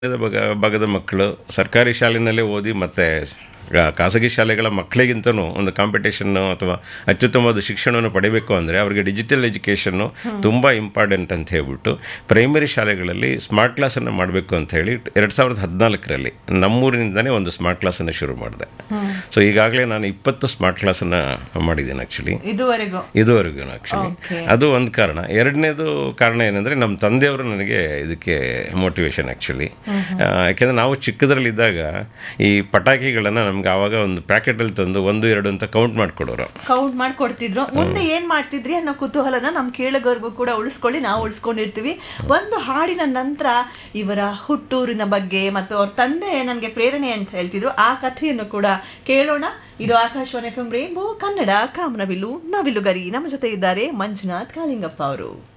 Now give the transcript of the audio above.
ಭಾಗ ಭಾಗದ ಮಕ್ಕಳು ಸರ್ಕಾರಿ ಶಾಲೆನಲ್ಲೇ ಓದಿ ಮತ್ತೆ ಆ, ಖಾಸಗಿ ಶಾಲೆಗಳ ಮಕ್ಕಳಿಗಿಂತನೂ ಒಂದು ಕಾಂಪಿಟೇಷನ್ನು ಅಥವಾ ಅತ್ಯುತ್ತಮವಾದ ಶಿಕ್ಷಣವನ್ನು ಪಡಿಬೇಕು ಅಂದರೆ ಅವರಿಗೆ ಡಿಜಿಟಲ್ ಎಜುಕೇಷನ್ನು ತುಂಬ ಇಂಪಾರ್ಟೆಂಟ್ ಅಂತ ಹೇಳ್ಬಿಟ್ಟು ಪ್ರೈಮರಿ ಶಾಲೆಗಳಲ್ಲಿ ಸ್ಮಾರ್ಟ್ ಕ್ಲಾಸನ್ನು ಮಾಡಬೇಕು ಅಂತ ಹೇಳಿ ಎರಡು ಸಾವಿರದ ಹದಿನಾಲ್ಕರಲ್ಲಿ ನಮ್ಮೂರಿನಿಂದನೇ ಒಂದು ಸ್ಮಾರ್ಟ್ ಕ್ಲಾಸನ್ನು ಶುರು ಮಾಡಿದೆ ಸೊ ಈಗಾಗಲೇ ನಾನು ಇಪ್ಪತ್ತು ಸ್ಮಾರ್ಟ್ ಕ್ಲಾಸನ್ನು ಮಾಡಿದ್ದೀನಿ ಆ್ಯಕ್ಚುಲಿ ಇದುವರೆಗೂ ಇದುವರೆಗೂ ಆ್ಯಕ್ಚುಲಿ Okay. ಅದು ಒಂದು ಕಾರಣ ಎರಡನೇದು ಕಾರಣ ಏನಂದರೆ ನಮ್ಮ ತಂದೆಯವರು ನನಗೆ ಇದಕ್ಕೆ ಮೋಟಿವೇಶನ್ ಆ್ಯಕ್ಚುಲಿ ಯಾಕೆಂದರೆ ನಾವು ಚಿಕ್ಕದ್ರಲ್ಲಿದ್ದಾಗ ಈ ಪಟಾಕಿಗಳನ್ನು ನಮ್ಗೆ ಆವಾಗ ಒಂದು ಪ್ಯಾಕೆಟಲ್ಲಿ ತಂದು ಒಂದು ಎರಡು ಅಂತ ಕೌಂಟ್ ಮಾಡಿಕೊಡೋರು ಕೌಂಟ್ ಮಾಡ್ಕೊಡ್ತಿದ್ರು ಮುಂದೆ ಏನ್ ಮಾಡ್ತಿದ್ರಿ ಅನ್ನೋ ಕುತೂಹಲನ ನಮ್ ಕೇಳಗರ್ಗೂ ಕೂಡ ಉಳಿಸ್ಕೊಳ್ಳಿ ನಾವು ಉಳಿಸ್ಕೊಂಡಿರ್ತೀವಿ ಒಂದು ಹಾಡಿನ ನಂತರ ಇವರ ಹುಟ್ಟೂರಿನ ಬಗ್ಗೆ ಮತ್ತು ಅವ್ರ ತಂದೆ ನನಗೆ ಪ್ರೇರಣೆ ಅಂತ ಹೇಳ್ತಿದ್ರು ಆ ಕಥೆಯನ್ನು ಕೂಡ ಕೇಳೋಣ ಇದು Akashvani F M rainbow Kannada ಕಾಮನವಿಲ್ಲು ನವಿಲುಗರಿ ನಮ್ಮ ಜೊತೆ ಇದ್ದಾರೆ ಮಂಜುನಾಥ್ ಕಾಳಿಂಗಪ್ಪ ಅವರು